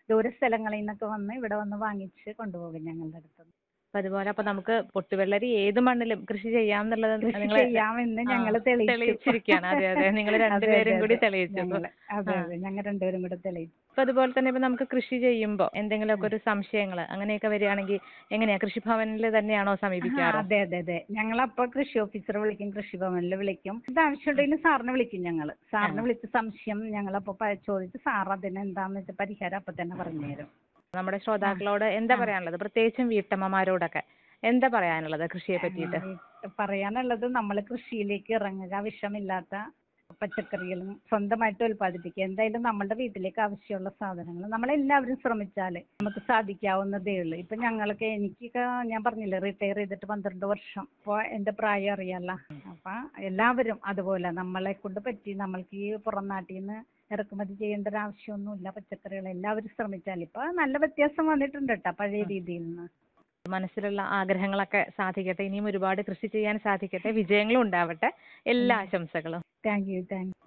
ദൂര സ്ഥലങ്ങളിൽ നിന്നൊക്കെ വന്ന് ഇവിടെ വന്ന് വാങ്ങിച്ച് കൊണ്ടുപോകും ഞങ്ങളുടെ അടുത്ത് അപ്പൊ അതുപോലെ അപ്പൊ നമുക്ക് പൊട്ടുവെള്ളരി ഏത് മണ്ണിലും കൃഷി ചെയ്യാമെന്നുള്ളത് കൃഷി നിങ്ങള് ചെയ്യാമെന്ന് ആ, ഞങ്ങൾ തെളിയിച്ചു തെളിയിച്ചിരിക്കുകയാണ് അതെ അതെ നിങ്ങൾ അതെ, രണ്ടുപേരും അതെ, കൂടി അതെ. തെളിയിച്ചു ഞങ്ങള് അതെ ആ. അതെ ഞങ്ങൾ രണ്ടുപേരും കൂടെ തെളിയിച്ചു അപ്പൊ അതുപോലെ തന്നെ ഇപ്പൊ നമുക്ക് കൃഷി ചെയ്യുമ്പോ എന്തെങ്കിലുമൊക്കെ ഒരു സംശയങ്ങൾ അങ്ങനെയൊക്കെ വരികയാണെങ്കിൽ എങ്ങനെയാ കൃഷിഭവനിൽ തന്നെയാണോ ആ, സമീപിക്കാറ് അതെ അതെ അതെ ഞങ്ങളപ്പോ കൃഷി ഓഫീസറെ വിളിക്കും കൃഷിഭവനിൽ വിളിക്കും ഇത് ആവശ്യമുണ്ടെങ്കിൽ സാറിനെ വിളിക്കും ഞങ്ങൾ സാറിനെ ആ. വിളിച്ച് സംശയം ഞങ്ങളപ്പോ പ- ചോദിച്ച് സാർ അതിന് എന്താന്ന് വെച്ചാൽ പരിഹാരം അപ്പൊ തന്നെ പറഞ്ഞുതരും നമ്മുടെ ശ്രോതാക്കളോട് എന്താ ആ. പറയാനുള്ളത് പ്രത്യേകിച്ചും വീട്ടമ്മമാരോടൊക്കെ എന്താ പറയാനുള്ളത് കൃഷിയെ പറ്റിയിട്ട് ആ, പറയാനുള്ളത് നമ്മൾ കൃഷിയിലേക്ക് ഇറങ്ങുക വിഷമില്ലാത്ത പച്ചക്കറികളും സ്വന്തമായിട്ട് ഉൽപ്പാദിപ്പിക്കുക എന്തായാലും നമ്മുടെ വീട്ടിലേക്ക് ആവശ്യമുള്ള സാധനങ്ങൾ നമ്മളെല്ലാവരും ശ്രമിച്ചാൽ നമുക്ക് സാധിക്കാവുന്നതേ ഉള്ളൂ ഇപ്പൊ ഞങ്ങൾക്ക് എനിക്കൊക്കെ ഞാൻ പറഞ്ഞില്ലേ റിട്ടയർ ചെയ്തിട്ട് പന്ത്രണ്ട് വർഷം അപ്പോൾ എൻ്റെ പ്രായം അറിയാലോ അപ്പൊ എല്ലാവരും അതുപോലെ നമ്മളെ കൊണ്ട് പറ്റി നമ്മൾക്ക് ഈ പുറം നാട്ടിൽ നിന്ന് ഇറക്കുമതി ചെയ്യേണ്ട ഒരു ആവശ്യമൊന്നുമില്ല പച്ചക്കറികൾ എല്ലാവരും ശ്രമിച്ചാൽ ഇപ്പൊ നല്ല വ്യത്യാസം വന്നിട്ടുണ്ട് കേട്ടോ പഴയ രീതിയിൽ നിന്ന് മനസ്സിലുള്ള ആഗ്രഹങ്ങളൊക്കെ സാധിക്കട്ടെ ഇനിയും ഒരുപാട് കൃഷി ചെയ്യാൻ സാധിക്കട്ടെ വിജയങ്ങളും ഉണ്ടാവട്ടെ എല്ലാ ആശംസകളും താങ്ക് യു താങ്ക് യു